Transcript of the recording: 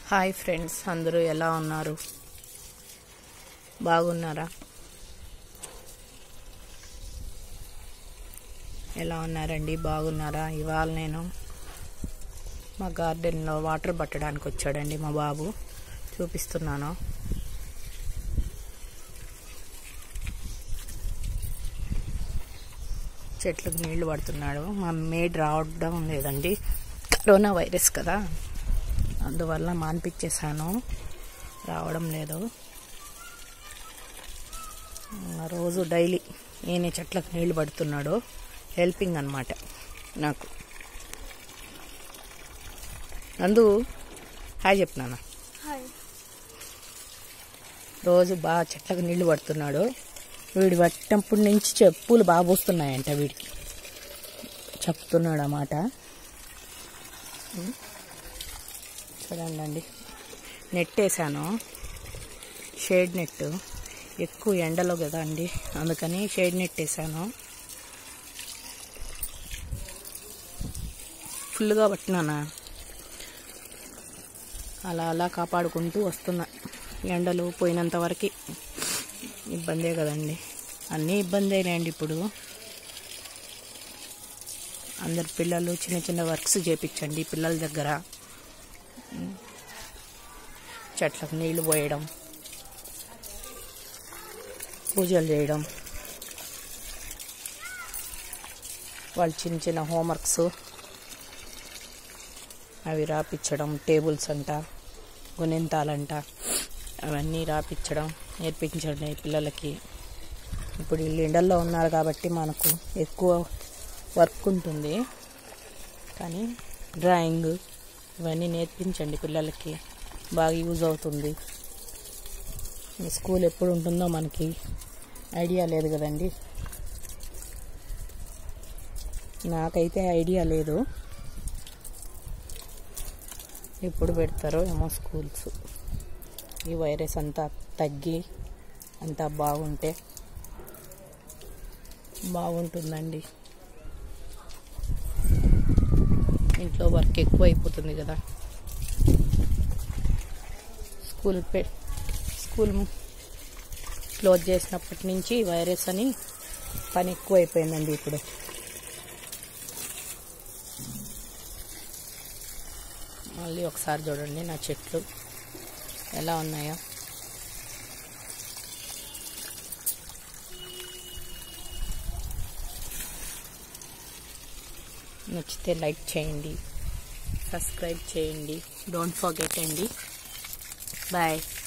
hi friends అందరూ ఎలా ఉన్నారు బాగున్నారా ఎలా ఉన్నారండి బాగున్నారా ఇవాళ నేను మా గార్డెన్లో వాటర్ పట్టడానికి వచ్చాడండి మా బాబు చూపిస్తున్నాను చెట్లకు నీళ్లు పడుతున్నాడు మా మేడ్ రావడం లేదండి కరోనా వైరస్ కదా అందువల్ల మాన్పించేశాను రావడం లేదు ఆ రోజు డైలీ ఈయన చెట్లకు నీళ్లు పడుతున్నాడు హెల్పింగ్ అనమాట నాకు నందు హాయ్ చెప్పినానా హాయ్ రోజు బాగా చెట్లకు నీళ్లు పడుతున్నాడు వీడి పట్టినప్పటి నుంచి చెప్పులు బాగా పూస్తున్నాయంట వీడికి చెప్తున్నాడు అన్నమాట చూడండి అండి నెట్ వేసాను షేడ్ నెట్ ఎక్కువ ఎండలో కదా అండి అందుకని షేడ్ నెట్ వేసాను ఫుల్గా పట్టినానా అలా అలా కాపాడుకుంటూ వస్తున్నా ఎండలు పోయినంత వరకు ఇబ్బందే కదండి అన్నీ ఇబ్బందేనండి ఇప్పుడు అందరు పిల్లలు చిన్న చిన్న వర్క్స్ చేపించండి పిల్లల దగ్గర చెట్లకు నీళ్లు పోయడం పూజలు చేయడం వాళ్ళు చిన్న చిన్న హోంవర్క్స్ అవి రాపించడం టేబుల్స్ అంట గుణింతాలంట అవన్నీ రాపించడం నేర్పించండి పిల్లలకి ఇప్పుడు వీళ్ళు ఎండల్లో ఉన్నారు కాబట్టి మనకు ఎక్కువ వర్క్ ఉంటుంది కానీ డ్రాయింగ్ ఇవన్నీ నేర్పించండి పిల్లలకి బాగా యూజ్ అవుతుంది ఈ స్కూల్ ఎప్పుడు ఉంటుందో మనకి ఐడియా లేదు కదండి నాకైతే ఐడియా లేదు ఎప్పుడు పెడతారో ఏమో స్కూల్స్ ఈ వైరస్ అంతా తగ్గి అంతా బాగుంటే బాగుంటుందండి ఇంట్లో వర్క్ ఎక్కువ అయిపోతుంది కదా స్కూల్ పె స్కూల్ క్లోజ్ చేసినప్పటి నుంచి వైరస్ అని పని ఎక్కువ అయిపోయిందండి ఇప్పుడు మళ్ళీ ఒకసారి చూడండి నా చెట్లు ఎలా ఉన్నాయో నచ్చితే లైక్ చేయండి సబ్స్క్రైబ్ చేయండి డోంట్ ఫర్గెట్ అండి బాయ్